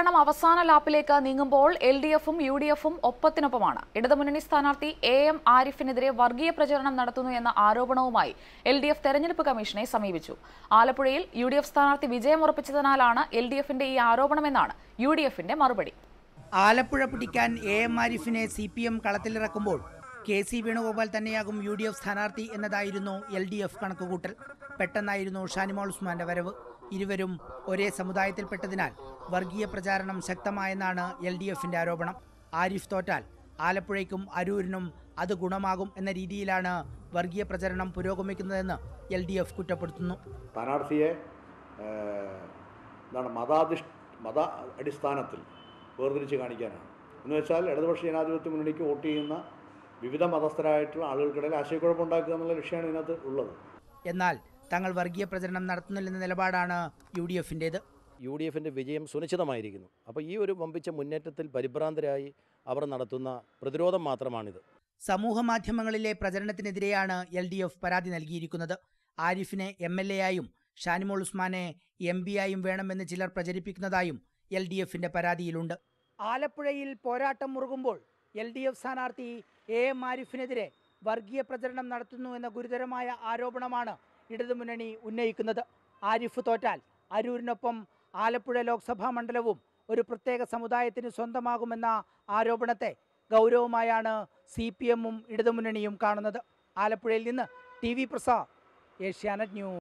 പ്രചാരണം അവസാന ലാപ്പിലേക്ക് നീങ്ങുമ്പോൾ എൽ ഡി എഫും യു ഡി എഫും ഒപ്പത്തിനൊപ്പമാണ് ഇടതുമുന്നണി സ്ഥാനാർത്ഥി എ എം ആരിഫിനെതിരെ വർഗീയ പ്രചരണം നടത്തുന്നു എന്ന ആരോപണവുമായി എൽ ഡി എഫ് തെരഞ്ഞെടുപ്പ് കമ്മീഷനെ സമീപിച്ചു ആലപ്പുഴയിൽ യു ഡി എഫ് സ്ഥാനാർത്ഥി വിജയമുറപ്പിച്ചതിനാലാണ് എൽ ഡി എഫിന്റെ ഈ ആരോപണമെന്നാണ് യു ഡി എഫിന്റെ മറുപടി ആലപ്പുഴ പിടിക്കാൻ എ എം ആരിഫിനെ സി പി എം കളത്തിലിറക്കുമ്പോൾ കെ സി വേണുഗോപാൽ തന്നെയാകും യു ഡി എഫ് സ്ഥാനാർത്ഥി എന്നതായിരുന്നു എൽ ഡി എഫ് കണക്കുകൂട്ടൽ പെട്ടെന്നായിരുന്നു ഷാനിമോൾ ഉസ്മാന്റെ വരവ് ഇരുവരും ഒരേ സമുദായത്തിൽപ്പെട്ടതിനാൽ വർഗീയ പ്രചാരണം ശക്തമായെന്നാണ് എൽ ഡി എഫിന്റെ ആരോപണം ആരിഫ് തോറ്റാൽ ആലപ്പുഴയ്ക്കും അരൂരിനും അത് ഗുണമാകും എന്ന രീതിയിലാണ് വർഗീയ പ്രചരണം പുരോഗമിക്കുന്നതെന്ന് എൽ ഡി എഫ് കുറ്റപ്പെടുത്തുന്നു സ്ഥാനാർത്ഥിയെ ഏഹ്, എന്താണ് മതാധിഷ് മത അടിസ്ഥാനത്തിൽ വേർതിരിച്ച് കാണിക്കാനാണ് എന്ന് വെച്ചാൽ ഇടതുപക്ഷ ജനാധിപത്യ മുന്നണിക്ക് വോട്ട് ചെയ്യുന്ന വിവിധ മതസ്ഥരായിട്ടുള്ള ആളുകൾക്കിടയിൽ ആശയക്കുഴപ്പമുണ്ടാക്കുക എന്നുള്ള ലക്ഷ്യമാണ് ഇതിനകത്ത് ഉള്ളത് എന്നാൽ തങ്ങൾ വർഗീയ പ്രചരണം നടത്തുന്നില്ലെന്ന നിലപാടാണ് യു ഡി എഫിൻ്റേത് യു ഡി എഫിൻ്റെ വിജയം സുനിശ്ചിതമായിരിക്കുന്നു അപ്പോൾ ഈ ഒരു വമ്പിച്ച മുന്നേറ്റത്തിൽ പരിഭ്രാന്തരായി അവർ നടത്തുന്ന പ്രതിരോധം മാത്രമാണിത് സമൂഹ മാധ്യമങ്ങളിലെ പ്രചരണത്തിനെതിരെയാണ് എൽ ഡി എഫ് പരാതി നൽകിയിരിക്കുന്നത് ആരിഫിനെ എം എൽ എ ആയും ഷാനിമോൾ ഉസ്മാനെ എം പി ആയും വേണമെന്ന് ചിലർ പ്രചരിപ്പിക്കുന്നതായും എൽ ഡി എഫിന്റെ പരാതിയിലുണ്ട് ആലപ്പുഴയിൽ പോരാട്ടം മുറുകുമ്പോൾ എൽ ഡി എഫ് സ്ഥാനാർത്ഥി എ എം ആരിഫിനെതിരെ വർഗീയ പ്രചരണം നടത്തുന്നു എന്ന ഗുരുതരമായ ആരോപണമാണ് ഇടതുമുന്നണി ഉന്നയിക്കുന്നത് ആരിഫ് തോറ്റാൽ അരൂരിനൊപ്പം ആലപ്പുഴ ലോക്സഭാ മണ്ഡലവും ഒരു പ്രത്യേക സമുദായത്തിന് സ്വന്തമാകുമെന്ന ആരോപണത്തെ ഗൗരവമായാണ് സി പി എമ്മും ഇടതുമുന്നണിയും കാണുന്നത് ആലപ്പുഴയിൽ നിന്ന് T V Prasad Asianet news